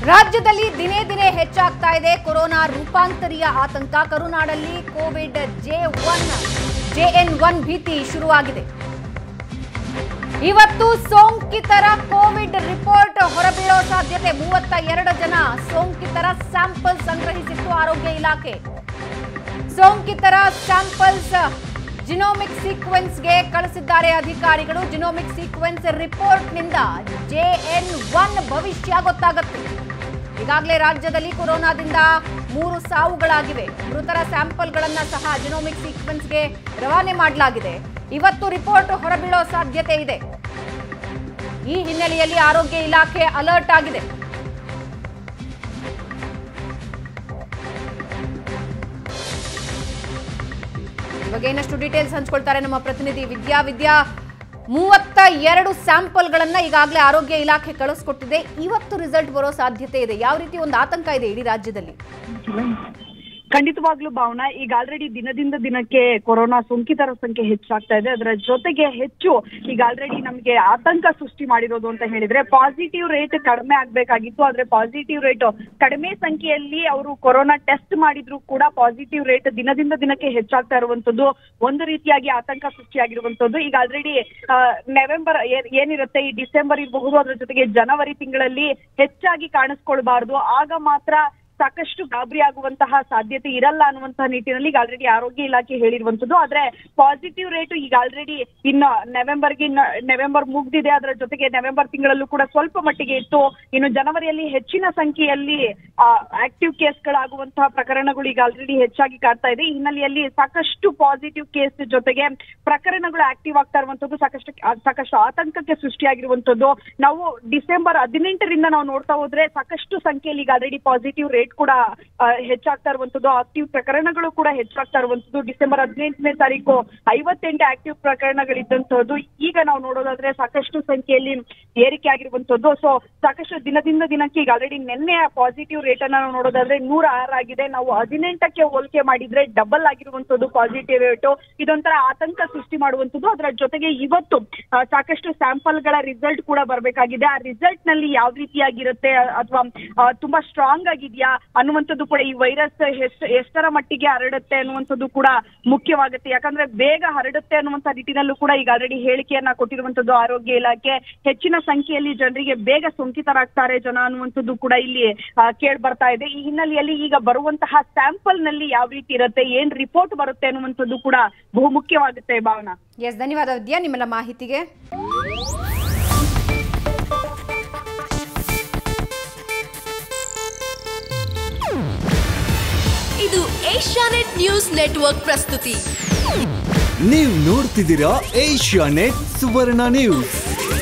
ರಾಜ್ಯದಲ್ಲಿ ದಿನೇ ದಿನೇ ಹೆಚ್ಚಾಗ್ತಾ ಇದೆ ಕೊರೋನಾ ರೂಪಾಂತರಿಯ ಆತಂಕ ಕರುನಾಡಲ್ಲಿ Covid J one JN one ಭೀತಿ ಶುರುವಾಗಿದೆ ಇವತ್ತು ಸೋಂಕಿತರ ಕೋವಿಡ್ ರಿಪೋರ್ಟ್ ಹೊರಬೀಳೋ ಸಾಧ್ಯತೆ ಮೂವತ್ತ ಎರಡು ಜನ ಸೋಂಕಿತರ ಸ್ಯಾಂಪಲ್ ಸಂಗ್ರಹಿಸಿತ್ತು ಆರೋಗ್ಯ ಇಲಾಖೆ ಸೋಂಕಿತರ ಸ್ಯಾಂಪಲ್ಸ್ ಜಿನೋಮಿಕ್ ಸೀಕ್ವೆನ್ಸ್ಗೆ ಕಳಿಸಿದ್ದಾರೆ ಅಧಿಕಾರಿಗಳು ಜಿನೋಮಿಕ್ ಸೀಕ್ವೆನ್ಸ್ ರಿಪೋರ್ಟ್ನಿಂದ ಜೆಎನ್ ಒನ್ ಭವಿಷ್ಯ ಗೊತ್ತಾಗುತ್ತೆ ಈಗಾಗಲೇ ರಾಜ್ಯದಲ್ಲಿ ಕೊರೋನಾದಿಂದ ಮೂರು ಸಾವುಗಳಾಗಿವೆ ಮೃತರ ಸ್ಯಾಂಪಲ್ಗಳನ್ನ ಸಹ ಜಿನೋಮಿಕ್ ಸೀಕ್ವೆನ್ಸ್ಗೆ ರವಾನೆ ಮಾಡಲಾಗಿದೆ ಇವತ್ತು ರಿಪೋರ್ಟ್ ಹೊರಬೀಳೋ ಸಾಧ್ಯತೆ ಇದೆ ಈ ಹಿನ್ನೆಲೆಯಲ್ಲಿ ಆರೋಗ್ಯ ಇಲಾಖೆ ಅಲರ್ಟ್ ಆಗಿದೆ ಈ ಬಗ್ಗೆ ಇನ್ನಷ್ಟು ಡೀಟೇಲ್ಸ್ ಹಂಚ್ಕೊಳ್ತಾರೆ ನಮ್ಮ ಪ್ರತಿನಿಧಿ ವಿದ್ಯಾ ವಿದ್ಯಾ ಮೂವತ್ತ ಎರಡು ಸ್ಯಾಂಪಲ್ಗಳನ್ನ ಈಗಾಗಲೇ ಆರೋಗ್ಯ ಇಲಾಖೆ ಕಳಿಸ್ಕೊಟ್ಟಿದೆ ಇವತ್ತು ರಿಸಲ್ಟ್ ಬರೋ ಸಾಧ್ಯತೆ ಇದೆ ಯಾವ ರೀತಿ ಒಂದು ಆತಂಕ ಇದೆ ಇಡೀ ರಾಜ್ಯದಲ್ಲಿ ಖಂಡಿತವಾಗ್ಲೂ ಭಾವನಾ ಈಗ ಆಲ್ರೆಡಿ ದಿನದಿಂದ ದಿನಕ್ಕೆ ಕೊರೋನಾ ಸೋಂಕಿತರ ಸಂಖ್ಯೆ ಹೆಚ್ಚಾಗ್ತಾ ಇದೆ ಅದರ ಜೊತೆಗೆ ಹೆಚ್ಚು ಈಗ ಆಲ್ರೆಡಿ ನಮಗೆ ಆತಂಕ ಸೃಷ್ಟಿ ಮಾಡಿರೋದು ಅಂತ ಹೇಳಿದ್ರೆ ಪಾಸಿಟಿವ್ ರೇಟ್ ಕಡಿಮೆ ಆಗ್ಬೇಕಾಗಿತ್ತು ಆದ್ರೆ ಪಾಸಿಟಿವ್ ರೇಟ್ ಕಡಿಮೆ ಸಂಖ್ಯೆಯಲ್ಲಿ ಅವರು ಕೊರೋನಾ ಟೆಸ್ಟ್ ಮಾಡಿದ್ರು ಕೂಡ ಪಾಸಿಟಿವ್ ರೇಟ್ ದಿನದಿಂದ ದಿನಕ್ಕೆ ಹೆಚ್ಚಾಗ್ತಾ ಇರುವಂತದ್ದು ಒಂದು ರೀತಿಯಾಗಿ ಆತಂಕ ಸೃಷ್ಟಿಯಾಗಿರುವಂತದ್ದು ಈಗ ಆಲ್ರೆಡಿ ನವೆಂಬರ್ ಏನ್- ಏನಿರುತ್ತೆ ಈ ಡಿಸೆಂಬರ್ ಇರಬಹುದು ಅದರ ಜೊತೆಗೆ ಜನವರಿ ತಿಂಗಳಲ್ಲಿ ಹೆಚ್ಚಾಗಿ ಕಾಣಿಸ್ಕೊಳ್ಬಾರ್ದು ಆಗ ಮಾತ್ರ ಸಾಕಷ್ಟು ಗಾಬರಿ ಆಗುವಂತಹ ಸಾಧ್ಯತೆ ಇರಲ್ಲ ಅನ್ನುವಂತಹ ನಿಟ್ಟಿನಲ್ಲಿ ಈಗ ಆಲ್ರೆಡಿ ಆರೋಗ್ಯ ಇಲಾಖೆ ಹೇಳಿರುವಂತದ್ದು ಆದ್ರೆ ಪಾಸಿಟಿವ್ ರೇಟ್ ಈಗ ಆಲ್ರೆಡಿ ಇನ್ನು ನವೆಂಬರ್ಗೆ ಇನ್ನು ನವೆಂಬರ್ ಮುಗ್ದಿದೆ ಅದರ ಜೊತೆಗೆ ನವೆಂಬರ್ ತಿಂಗಳಲ್ಲೂ ಕೂಡ ಸ್ವಲ್ಪ ಮಟ್ಟಿಗೆ ಇತ್ತು ಇನ್ನು ಜನವರಿಯಲ್ಲಿ ಹೆಚ್ಚಿನ ಸಂಖ್ಯೆಯಲ್ಲಿ ಆಕ್ಟಿವ್ ಕೇಸ್ಗಳಾಗುವಂತಹ ಪ್ರಕರಣಗಳು ಈಗ ಆಲ್ರೆಡಿ ಹೆಚ್ಚಾಗಿ ಕಾಡ್ತಾ ಇದೆ ಈ ಹಿನ್ನೆಲೆಯಲ್ಲಿ ಸಾಕಷ್ಟು ಪಾಸಿಟಿವ್ ಕೇಸ್ ಜೊತೆಗೆ ಪ್ರಕರಣಗಳು ಆಕ್ಟಿವ್ ಆಗ್ತಾ ಇರುವಂತದ್ದು ಸಾಕಷ್ಟು ಸಾಕಷ್ಟು ಆತಂಕಕ್ಕೆ ಸೃಷ್ಟಿಯಾಗಿರುವಂತದ್ದು ನಾವು ಡಿಸೆಂಬರ್ ಹದಿನೆಂಟರಿಂದ ನಾವು ನೋಡ್ತಾ ಹೋದ್ರೆ ಸಾಕಷ್ಟು ಸಂಖ್ಯೆಯಲ್ಲಿ ಈಗ ಆಲ್ರೆಡಿ ಪಾಸಿಟಿವ್ ರೇಟ್ ಕೂಡ ಆ, ಹೆಚ್ಚಾಗ್ತಾ ಇರುವಂತದ್ದು ಆಕ್ಟಿವ್ ಪ್ರಕರಣಗಳು ಕೂಡ ಹೆಚ್ಚಾಗ್ತಾ ಇರುವಂತದ್ದು ಡಿಸೆಂಬರ್ ಹದಿನೆಂಟನೇ ತಾರೀಕು ಐವತ್ತೆಂಟು ಆಕ್ಟಿವ್ ಪ್ರಕರಣಗಳಿದ್ದಂತದ್ದು ಈಗ ನಾವು ನೋಡೋದಾದ್ರೆ ಸಾಕಷ್ಟು ಸಂಖ್ಯೆಯಲ್ಲಿ ಏರಿಕೆ ಆಗಿರುವಂತದ್ದು ಸೊ ಸಾಕಷ್ಟು ದಿನದಿಂದ ದಿನಕ್ಕೆ ಈಗ ಆಲ್ರೆಡಿ ನಿನ್ನೆ ಪಾಸಿಟಿವ್ ರೇಟ್ ಅನ್ನ ನಾವು ನೋಡೋದಾದ್ರೆ ನೂರ ಆರಾಗಿದೆ ನಾವು ಹದಿನೆಂಟಕ್ಕೆ ಹೋಲಿಕೆ ಮಾಡಿದ್ರೆ ಡಬಲ್ ಆಗಿರುವಂತದ್ದು ಪಾಸಿಟಿವ್ ರೇಟ್ ಇದೊಂಥರ ಆತಂಕ ಸೃಷ್ಟಿ ಮಾಡುವಂತದ್ದು ಅದರ ಜೊತೆಗೆ ಇವತ್ತು ಆ, ಸಾಕಷ್ಟು ಸ್ಯಾಂಪಲ್ ಗಳ ರಿಸಲ್ಟ್ ಕೂಡ ಬರಬೇಕಾಗಿದೆ ಆ ರಿಸಲ್ಟ್ ನಲ್ಲಿ ಯಾವ ರೀತಿಯಾಗಿರುತ್ತೆ ಅಥವಾ ತುಂಬಾ ಸ್ಟ್ರಾಂಗ್ ಆಗಿದೆಯಾ ಅನ್ನುವಂಥದ್ದು ಕೂಡ ಈ ವೈರಸ್ ಎಷ್ಟು ಎಷ್ಟರ ಮಟ್ಟಿಗೆ ಹರಡುತ್ತೆ ಅನ್ನುವಂಥದ್ದು ಕೂಡ ಮುಖ್ಯವಾಗುತ್ತೆ ಯಾಕಂದ್ರೆ ಬೇಗ ಹರಡುತ್ತೆ ಅನ್ನುವಂಥ ನಿಟ್ಟಿನಲ್ಲೂ ಕೂಡ ಈಗ ಆಲ್ರೆಡಿ ಹೇಳಿಕೆಯನ್ನ ಕೊಟ್ಟಿರುವಂತದ್ದು ಆರೋಗ್ಯ ಇಲಾಖೆ ಹೆಚ್ಚಿನ ಸಂಖ್ಯೆಯಲ್ಲಿ ಜನರಿಗೆ ಬೇಗ ಸೋಂಕಿತರಾಗ್ತಾರೆ ಜನ ಅನ್ನುವಂಥದ್ದು ಕೂಡ ಇಲ್ಲಿ ಕೇಳಿ ಬರ್ತಾ ಇದೆ ಈ ಹಿನ್ನೆಲೆಯಲ್ಲಿ ಈಗ ಬರುವಂತಹ ಸ್ಯಾಂಪಲ್ ನಲ್ಲಿ ಯಾವ ರೀತಿ ಇರುತ್ತೆ ಏನ್ ರಿಪೋರ್ಟ್ ಬರುತ್ತೆ ಅನ್ನುವಂಥದ್ದು ಕೂಡ ಬಹು ಮುಖ್ಯವಾಗುತ್ತೆ ಭಾವನಾ ಎಸ್ ಧನ್ಯವಾದ ವಿದ್ಯಾ ನಿಮ್ಮೆಲ್ಲ ಮಾಹಿತಿಗೆ ಇದು ಏಷ್ಯಾನೆಟ್ ನ್ಯೂಸ್ ನೆಟ್ವರ್ಕ್ ಪ್ರಸ್ತುತಿ ನೀವು ನೋಡ್ತಿದ್ದೀರಾ ಏಷ್ಯಾ ನೆಟ್ ಸುವರ್ಣ ನ್ಯೂಸ್